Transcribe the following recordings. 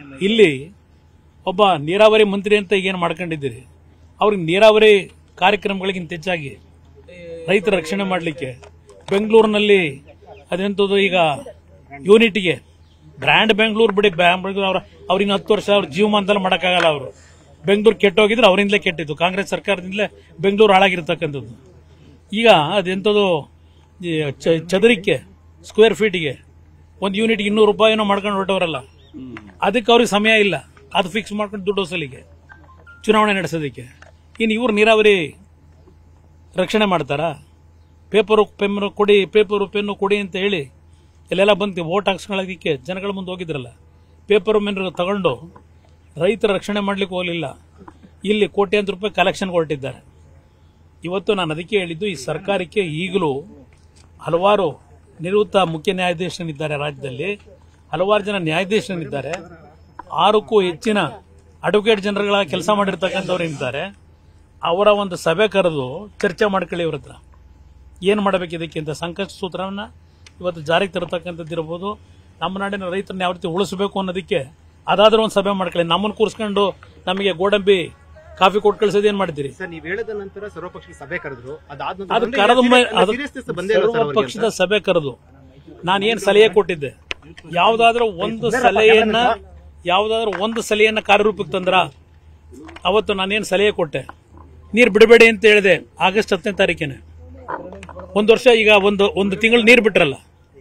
ಇಲ್ಲಿ ಒಬ್ಬ ನೀರಾವರಿ ಮಂತ್ರಿ ಅಂತ ಏನು ಮಾಡ್ಕೊಂಡಿದ್ದೀರಿ ಅವ್ರಿಗೆ ನೀರಾವರಿ ಕಾರ್ಯಕ್ರಮಗಳಿಗಿಂತ ಹೆಚ್ಚಾಗಿ ರೈತರ ರಕ್ಷಣೆ ಮಾಡಲಿಕ್ಕೆ ಬೆಂಗಳೂರಿನಲ್ಲಿ ಅದೆಂಥದ್ದು ಈಗ ಯೂನಿಟ್ಗೆ ಬ್ರ್ಯಾಂಡ್ ಬೆಂಗಳೂರು ಬಿಡಿ ಬೆಂಗಳೂರು ಅವ್ರ ಅವ್ರಿನ ಹತ್ತು ವರ್ಷ ಅವ್ರ ಜೀವಮಾನದಲ್ಲಿ ಮಾಡೋಕ್ಕಾಗಲ್ಲ ಅವರು ಬೆಂಗಳೂರು ಕೆಟ್ಟೋಗಿದ್ರೆ ಅವರಿಂದಲೇ ಕೆಟ್ಟಿದ್ದು ಕಾಂಗ್ರೆಸ್ ಸರ್ಕಾರದಿಂದಲೇ ಬೆಂಗಳೂರು ಹಾಳಾಗಿರ್ತಕ್ಕಂಥದ್ದು ಈಗ ಅದೆಂಥದ್ದು ಈ ಚ- ಚದರಿಕೆ ಸ್ಕ್ವೇರ್ ಫೀಟಿಗೆ ಒಂದು ಯೂನಿಟ್ಗೆ ಇನ್ನೂರು ರೂಪಾಯಿನೋ ಮಾಡ್ಕೊಂಡು ಹೊರಟವರಲ್ಲ ಅದಕ್ಕೆ ಅವ್ರಿಗೆ ಸಮಯ ಇಲ್ಲ ಅದು ಫಿಕ್ಸ್ ಮಾಡ್ಕೊಂಡು ದುಡ್ಡು ವಸೂಲಿಗೆ ಚುನಾವಣೆ ನಡೆಸೋದಕ್ಕೆ ಇನ್ನು ಇವ್ರು ನೀರಾವರಿ ರಕ್ಷಣೆ ಮಾಡ್ತಾರಾ ಪೇಪರು ಪೆನ್ನು ಕೊಡಿ ಪೇಪರು ಪೆನ್ನು ಕೊಡಿ ಅಂತ ಹೇಳಿ ಇಲ್ಲೆಲ್ಲ ಬಂದು ಓಟ್ ಹಾಕ್ಸ್ಕೊಳ್ಳೋದಕ್ಕೆ ಜನಗಳ ಮುಂದೆ ಹೋಗಿದ್ರಲ್ಲ ಪೇಪರು ಮೆನ್ನು ತಗೊಂಡು ರೈತರ ರಕ್ಷಣೆ ಮಾಡ್ಲಿಕ್ಕೆ ಹೋಗಲಿಲ್ಲ ಇಲ್ಲಿ ಕೋಟ್ಯಾಂತರ ರೂಪಾಯಿ ಕಲೆಕ್ಷನ್ಗೆ ಹೊರಟಿದ್ದಾರೆ ಇವತ್ತು ನಾನು ಅದಕ್ಕೆ ಹೇಳಿದ್ದು ಈ ಸರ್ಕಾರಕ್ಕೆ ಈಗಲೂ ಹಲವಾರು ನಿವೃತ್ತ ಮುಖ್ಯ ನ್ಯಾಯಾಧೀಶರಿದ್ದಾರೆ ರಾಜ್ಯದಲ್ಲಿ ಹಲವಾರು ಜನ ನ್ಯಾಯಾಧೀಶರಿದ್ದಾರೆ ಆರಕ್ಕೂ ಹೆಚ್ಚಿನ ಅಡ್ವೊಕೇಟ್ ಜನರುಗಳ ಕೆಲಸ ಮಾಡಿರ್ತಕ್ಕಂಥವ್ರು ಇದ್ದಾರೆ ಅವರ ಒಂದು ಸಭೆ ಕರೆದು ಚರ್ಚೆ ಮಾಡ್ಕೊಳ್ಳಿ ಇವ್ರ ಹತ್ರ ಏನು ಮಾಡಬೇಕು ಇದಕ್ಕೆ ಅಂತ ಸಂಕಷ್ಟ ಸೂತ್ರವನ್ನ ಇವತ್ತು ಜಾರಿಗೆ ತರತಕ್ಕಂಥದ್ದು ಇರ್ಬೋದು ನಮ್ಮ ನಾಡಿನ ರೈತರನ್ನ ಯಾವ ರೀತಿ ಉಳಿಸಬೇಕು ಅನ್ನೋದಕ್ಕೆ ಅದಾದ್ರೂ ಒಂದು ಸಭೆ ಮಾಡ್ಕೊಳ್ಳಿ ನಮ್ಮನ್ನು ಕೂರಿಸ್ಕೊಂಡು ನಮಗೆ ಗೋಡಂಬಿ ಕಾಫಿ ಕೊಟ್ಟು ಕಳ್ಸೋದು ಏನ್ ಮಾಡ್ತೀರಿ ಸರ್ ನೀವ್ ಹೇಳಿದ ನಂತರ ಸರ್ವಪಕ್ಷ ಸಭೆ ಕರೆದ್ರು ಅದಾದ ಅದು ನಂತರ ಕರೆದ ಮೇಲೆ ಅದು ಸೀರಿಯಸ್ನೆಸ್ ಬಂದೇ ಇಲ್ಲ ಸರ್ ಸರ್ವ ಅವ್ರಿಗೆ ಪಕ್ಷದ ಸಭೆ ಕರೆದು ನಾನು ಏನ್ ಸಲಹೆ ಕೊಟ್ಟಿದ್ದೆ ಯಾವ್ದಾದ್ರೂ ಒಂದು ಸಲಹೆಯನ್ನ ಯಾವ್ದಾದ್ರೂ ಒಂದು ಸಲಹೆಯನ್ನ ಕಾರ್ಯರೂಪಕ್ಕೆ ತಂದ್ರ ಅವತ್ತು ನಾನೇನ್ ಸಲಹೆ ಕೊಟ್ಟೆ ನೀರ್ ಬಿಡಬೇಡಿ ಅಂತ ಹೇಳಿದೆ ಆಗಸ್ಟ್ ಹತ್ತನೇ ತಾರೀಕಿನ ಒಂದು ವರ್ಷ ಈಗ ಒಂದು ಒಂದು ತಿಂಗಳು ನೀರು ಬಿಟ್ರಲ್ಲ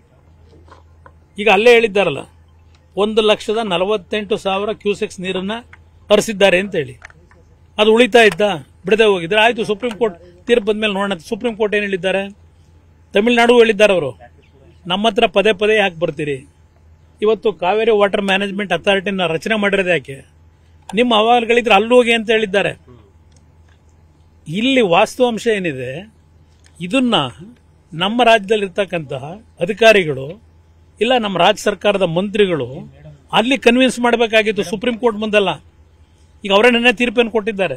ಈಗ ಅಲ್ಲೇ ಹೇಳಿದ್ದಾರಲ್ಲ ಒಂದು ಲಕ್ಷದ ನಲವತ್ತೆಂಟು ಸಾವಿರ ಕ್ಯೂಸೆಕ್ಸ್ ನೀರನ್ನ ಹರಿಸಿದ್ದಾರೆ ಅಂತ ಹೇಳಿ ಅದು ಉಳಿತಾ ಇತ್ತಾ ಬಿಡದೆ ಹೋಗಿದ್ರೆ ಆಯ್ತು ಸುಪ್ರೀಂ ಕೋರ್ಟ್ ತೀರ್ಪು ಬಂದ್ಮೇಲೆ ನೋಡೋಣ ಸುಪ್ರೀಂ ಕೋರ್ಟ್ ಏನ್ ಹೇಳಿದ್ದಾರೆ ತಮಿಳುನಾಡು ಹೇಳಿದ್ದಾರೆ ಅವರು ನಮ್ಮ ಹತ್ರ ಪದೇ ಪದೇ ಯಾಕೆ ಬರ್ತೀರಿ ಇವತ್ತು ಕಾವೇರಿ ವಾಟರ್ ಮ್ಯಾನೇಜ್ಮೆಂಟ್ ಅಥಾರಿಟಿನ ರಚನೆ ಮಾಡಿರೋದು ಯಾಕೆ ನಿಮ್ಮ ಅಹವಾಲುಗಳಿದ್ರೆ ಅಲ್ಲಿ ಹೋಗಿ ಅಂತ ಹೇಳಿದ್ದಾರೆ ಇಲ್ಲಿ ವಾಸ್ತವಾಂಶ ಏನಿದೆ ಇದನ್ನ ನಮ್ಮ ರಾಜ್ಯದಲ್ಲಿ ಇರ್ತಕ್ಕಂತಹ ಅಧಿಕಾರಿಗಳು ಇಲ್ಲ ನಮ್ಮ ರಾಜ್ಯ ಸರ್ಕಾರದ ಮಂತ್ರಿಗಳು ಅಲ್ಲಿ ಕನ್ವಿನ್ಸ್ ಮಾಡಬೇಕಾಗಿತ್ತು ಸುಪ್ರೀಂ ಕೋರ್ಟ್ ಮುಂದಲ್ಲ ಈಗ ಅವರೇ ನಿನ್ನೆ ತೀರ್ಪನ್ನು ಕೊಟ್ಟಿದ್ದಾರೆ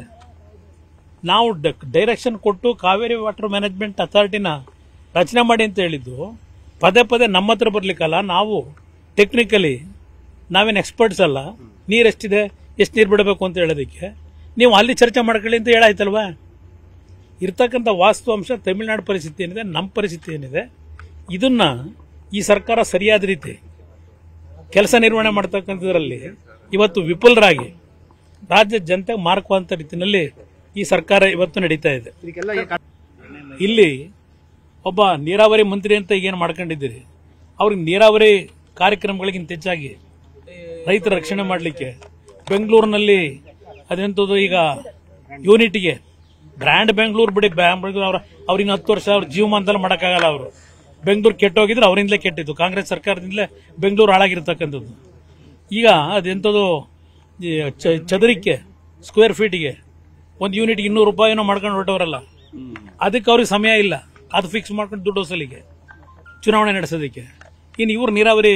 ನಾವು ಡೈರೆಕ್ಷನ್ ಕೊಟ್ಟು ಕಾವೇರಿ ವಾಟರ್ ಮ್ಯಾನೇಜ್ಮೆಂಟ್ ಅಥಾರಿಟಿನ ರಚನೆ ಮಾಡಿ ಅಂತ ಹೇಳಿದ್ದು ಪದೇ ಪದೇ ನಮ್ಮ ಹತ್ರ ಬರ್ಲಿಕ್ಕಲ್ಲ ನಾವು ಟೆಕ್ನಿಕಲಿ ನಾವೇನು ಎಕ್ಸ್ಪರ್ಟ್ಸ್ ಅಲ್ಲ ನೀರು ಎಷ್ಟಿದೆ ಎಷ್ಟು ನೀರು ಬಿಡಬೇಕು ಅಂತ ಹೇಳೋದಕ್ಕೆ ನೀವು ಅಲ್ಲಿ ಚರ್ಚೆ ಮಾಡ್ಕೊಳ್ಳಿ ಅಂತ ಹೇಳಾಯ್ತಲ್ವಾ ಇರ್ತಕ್ಕಂಥ ವಾಸ್ತವಾಂಶ ತಮಿಳುನಾಡು ಪರಿಸ್ಥಿತಿ ಏನಿದೆ ನಮ್ಮ ಪರಿಸ್ಥಿತಿ ಏನಿದೆ ಇದನ್ನ ಈ ಸರ್ಕಾರ ಸರಿಯಾದ ರೀತಿ ಕೆಲಸ ನಿರ್ವಹಣೆ ಮಾಡ್ತಕ್ಕಂಥದ್ರಲ್ಲಿ ಇವತ್ತು ವಿಫಲರಾಗಿ ರಾಜ್ಯ ಜನತೆ ಮಾರಕುವಂತ ರೀತಿಯಲ್ಲಿ ಈ ಸರ್ಕಾರ ಇವತ್ತು ನಡೀತಾ ಇದೆ ಇದಕ್ಕೆಲ್ಲ ಏಕ- ಇಲ್ಲಿ ಒಬ್ಬ ನೀರಾವರಿ ಮಂತ್ರಿ ಅಂತ ಏನು ಮಾಡ್ಕೊಂಡಿದ್ದೀರಿ ಅವ್ರಿಗೆ ನೀರಾವರಿ ಕಾರ್ಯಕ್ರಮಗಳಿಗಿಂತ ಹೆಚ್ಚಾಗಿ ರೈತರ ರಕ್ಷಣೆ ಮಾಡಲಿಕ್ಕೆ ಬೆಂಗಳೂರಿನಲ್ಲಿ ಅದೆಂಥದ್ದು ಈಗ ಯೂನಿಟ್ಗೆ ಬ್ರ್ಯಾಂಡ್ ಬೆಂಗಳೂರು ಬಿಡಿ ಬೆಂಗಳೂರು ಅವ್ರ ಅವ್ರಿನ ಹತ್ತು ವರ್ಷ ಅವ್ರ ಜೀವಮಾನದಲ್ಲಿ ಮಾಡೋಕ್ಕಾಗಲ್ಲ ಅವರು ಬೆಂಗಳೂರು ಕೆಟ್ಟೋಗಿದ್ರೆ ಅವರಿಂದಲೇ ಕೆಟ್ಟಿದ್ದು ಕಾಂಗ್ರೆಸ್ ಸರ್ಕಾರದಿಂದಲೇ ಬೆಂಗಳೂರು ಹಾಳಾಗಿರ್ತಕ್ಕಂಥದ್ದು ಈಗ ಅದೆಂಥದ್ದು ಈ ಚ- ಚದರಿಕೆ ಸ್ಕ್ವೇರ್ ಫೀಟಿಗೆ ಒಂದು ಯೂನಿಟ್ಗೆ ಇನ್ನೂರು ರೂಪಾಯಿನೋ ಮಾಡ್ಕೊಂಡು ಹೊರಟವರಲ್ಲ ಅದಕ್ಕೆ ಅವ್ರಿಗೆ ಸಮಯ ಇಲ್ಲ ಅದು ಫಿಕ್ಸ್ ಮಾಡ್ಕೊಂಡು ದುಡ್ಡು ವಸೂಲಿಗೆ ಚುನಾವಣೆ ನಡೆಸೋದಕ್ಕೆ ಇನ್ನು ಇವ್ರು ನೀರಾವರಿ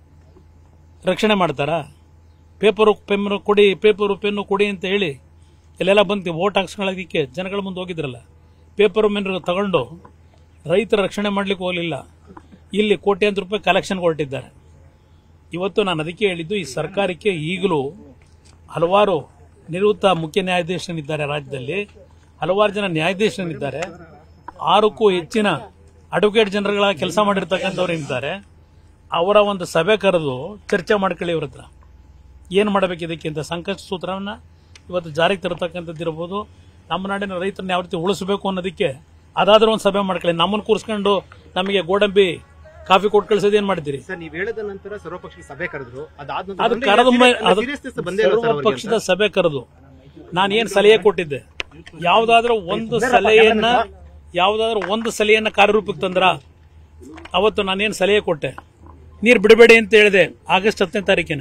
ರಕ್ಷಣೆ ಮಾಡ್ತಾರಾ ಪೇಪರು ಪೆನ್ನು ಕೊಡಿ ಪೇಪರು ಪೆನ್ನು ಕೊಡಿ ಅಂತ ಹೇಳಿ ಇಲ್ಲೆಲ್ಲ ಬಂದು ಓಟ್ ಹಾಕ್ಸ್ಕೊಳ್ಳೋದಕ್ಕೆ ಜನಗಳ ಮುಂದೆ ಹೋಗಿದ್ರಲ್ಲ ಪೇಪರು ಮೆನ್ನು ತಗೊಂಡು ರೈತರ ರಕ್ಷಣೆ ಮಾಡ್ಲಿಕ್ಕೆ ಹೋಗಲಿಲ್ಲ ಇಲ್ಲಿ ಕೋಟ್ಯಾಂತರ ರೂಪಾಯಿ ಕಲೆಕ್ಷನ್ಗೆ ಹೊರಟಿದ್ದಾರೆ ಇವತ್ತು ನಾನು ಅದಕ್ಕೆ ಹೇಳಿದ್ದು ಈ ಸರ್ಕಾರಕ್ಕೆ ಈಗಲೂ ಹಲವಾರು ನಿವೃತ್ತ ಮುಖ್ಯ ನ್ಯಾಯಾಧೀಶರಿದ್ದಾರೆ ರಾಜ್ಯದಲ್ಲಿ ಹಲವಾರು ಜನ ನ್ಯಾಯಾಧೀಶರಿದ್ದಾರೆ ಆರಕ್ಕೂ ಹೆಚ್ಚಿನ ಅಡ್ವೊಕೇಟ್ ಜನರುಗಳ ಕೆಲಸ ಮಾಡಿರ್ತಕ್ಕಂಥವ್ರು ಇದ್ದಾರೆ ಅವರ ಒಂದು ಸಭೆ ಕರೆದು ಚರ್ಚೆ ಮಾಡ್ಕೊಳ್ಳಿ ಇವ್ರ ಹತ್ರ ಏನು ಮಾಡಬೇಕು ಇದಕ್ಕೆ ಅಂತ ಸಂಕಷ್ಟ ಸೂತ್ರವನ್ನ ಇವತ್ತು ಜಾರಿಗೆ ತರತಕ್ಕಂಥದ್ದು ಇರ್ಬೋದು ನಮ್ಮ ನಾಡಿನ ರೈತರನ್ನ ಯಾವ ರೀತಿ ಉಳಿಸಬೇಕು ಅನ್ನೋದಕ್ಕೆ ಅದಾದ್ರೂ ಒಂದು ಸಭೆ ಮಾಡ್ಕೊಳ್ಳಿ ನಮ್ಮನ್ನು ಕೂರಿಸ್ಕೊಂಡು ನಮಗೆ ಗೋಡಂಬಿ ಕಾಫಿ ಕೊಟ್ಟು ಕಳ್ಸೋದು ಏನ್ ಮಾಡ್ತೀರಿ ಸರ್ ನೀವ್ ಹೇಳಿದ ನಂತರ ಸರ್ವಪಕ್ಷ ಸಭೆ ಕರೆದ್ರು ಅದಾದ ಅದು ನಂತರ ಕರೆದ ಮೇಲೆ ಅದು ಸೀರಿಯಸ್ನೆಸ್ ಬಂದೇ ಇಲ್ಲ ಸರ್ ಸರ್ವ ಅವ್ರಿಗೆ ಪಕ್ಷದ ಸಭೆ ಕರೆದು ನಾನು ಏನ್ ಸಲಹೆ ಕೊಟ್ಟಿದ್ದೆ ಯಾವ್ದಾದ್ರೂ ಒಂದು ಸಲಹೆಯನ್ನ ಯಾವ್ದಾದ್ರೂ ಒಂದು ಸಲಹೆಯನ್ನ ಕಾರ್ಯರೂಪಕ್ಕೆ ತಂದ್ರ ಅವತ್ತು ನಾನೇನ್ ಸಲಹೆ ಕೊಟ್ಟೆ ನೀರ್ ಬಿಡಬೇಡಿ ಅಂತ ಹೇಳಿದೆ ಆಗಸ್ಟ್ ಹತ್ತನೇ ತಾರೀಕಿನ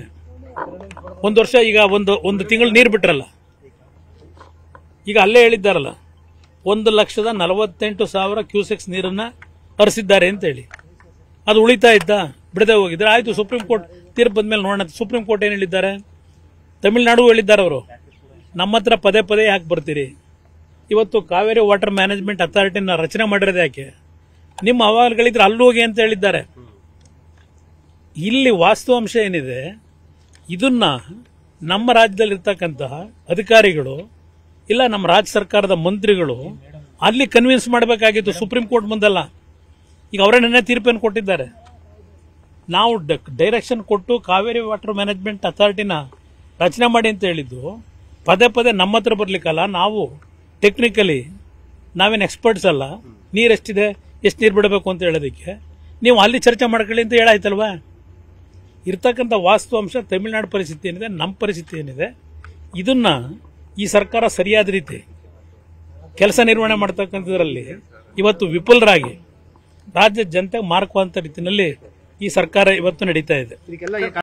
ಒಂದು ವರ್ಷ ಈಗ ಒಂದು ಒಂದು ತಿಂಗಳು ನೀರು ಬಿಟ್ರಲ್ಲ ಈಗ ಅಲ್ಲೇ ಹೇಳಿದ್ದಾರಲ್ಲ ಒಂದು ಲಕ್ಷದ ನಲವತ್ತೆಂಟು ಸಾವಿರ ಕ್ಯೂಸೆಕ್ಸ್ ನೀರನ್ನ ಹರಿಸಿದ್ದಾರೆ ಅಂತ ಹೇಳಿ ಅದು ಉಳಿತಾ ಇತ್ತಾ ಬಿಡದೆ ಹೋಗಿದ್ರೆ ಆಯ್ತು ಸುಪ್ರೀಂ ಕೋರ್ಟ್ ತೀರ್ಪು ಬಂದ್ಮೇಲೆ ನೋಡೋಣ ಸುಪ್ರೀಂ ಕೋರ್ಟ್ ಏನ್ ಹೇಳಿದ್ದಾರೆ ತಮಿಳುನಾಡು ಹೇಳಿದ್ದಾರೆ ಅವರು ನಮ್ಮ ಹತ್ರ ಪದೇ ಪದೇ ಯಾಕೆ ಬರ್ತೀರಿ ಇವತ್ತು ಕಾವೇರಿ ವಾಟರ್ ಮ್ಯಾನೇಜ್ಮೆಂಟ್ ಅಥಾರಿಟಿನ ರಚನೆ ಮಾಡಿರೋದು ಯಾಕೆ ನಿಮ್ಮ ಅಹವಾಲುಗಳಿದ್ರೆ ಅಲ್ಲಿ ಹೋಗಿ ಅಂತ ಹೇಳಿದ್ದಾರೆ ಇಲ್ಲಿ ವಾಸ್ತವಾಂಶ ಏನಿದೆ ಇದನ್ನ ನಮ್ಮ ರಾಜ್ಯದಲ್ಲಿರ್ತಕ್ಕಂತಹ ಅಧಿಕಾರಿಗಳು ಇಲ್ಲ ನಮ್ಮ ರಾಜ್ಯ ಸರ್ಕಾರದ ಮಂತ್ರಿಗಳು ಅಲ್ಲಿ ಕನ್ವಿನ್ಸ್ ಮಾಡಬೇಕಾಗಿತ್ತು ಸುಪ್ರೀಂ ಕೋರ್ಟ್ ಮುಂದಲ್ಲ ಈಗ ಅವರೇ ನಿನ್ನೆ ತೀರ್ಪನ್ನು ಕೊಟ್ಟಿದ್ದಾರೆ ನಾವು ಡೈರೆಕ್ಷನ್ ಕೊಟ್ಟು ಕಾವೇರಿ ವಾಟರ್ ಮ್ಯಾನೇಜ್ಮೆಂಟ್ ಅಥಾರಿಟಿನ ರಚನೆ ಮಾಡಿ ಅಂತ ಹೇಳಿದ್ದು ಪದೇ ಪದೇ ನಮ್ಮ ಹತ್ರ ಬರ್ಲಿಕ್ಕಲ್ಲ ನಾವು ಟೆಕ್ನಿಕಲಿ ನಾವೇನು ಎಕ್ಸ್ಪರ್ಟ್ಸ್ ಅಲ್ಲ ನೀರು ಎಷ್ಟಿದೆ ಎಷ್ಟು ನೀರು ಬಿಡಬೇಕು ಅಂತ ಹೇಳೋದಕ್ಕೆ ನೀವು ಅಲ್ಲಿ ಚರ್ಚೆ ಮಾಡ್ಕೊಳ್ಳಿ ಅಂತ ಹೇಳಾಯ್ತಲ್ವಾ ಇರ್ತಕ್ಕಂಥ ವಾಸ್ತವಾಂಶ ತಮಿಳುನಾಡು ಪರಿಸ್ಥಿತಿ ಏನಿದೆ ನಮ್ಮ ಪರಿಸ್ಥಿತಿ ಏನಿದೆ ಇದನ್ನ ಈ ಸರ್ಕಾರ ಸರಿಯಾದ ರೀತಿ ಕೆಲಸ ನಿರ್ವಹಣೆ ಮಾಡ್ತಕ್ಕಂಥದ್ರಲ್ಲಿ ಇವತ್ತು ವಿಫಲರಾಗಿ ರಾಜ್ಯ ಜನತೆಗೆ ಮಾರ್ಕುವಂತ ರೀತಿಯಲ್ಲಿ ಈ ಸರ್ಕಾರ ಇವತ್ತು ನಡೀತಾ ಇದೆ ಇದಕ್ಕೆಲ್ಲ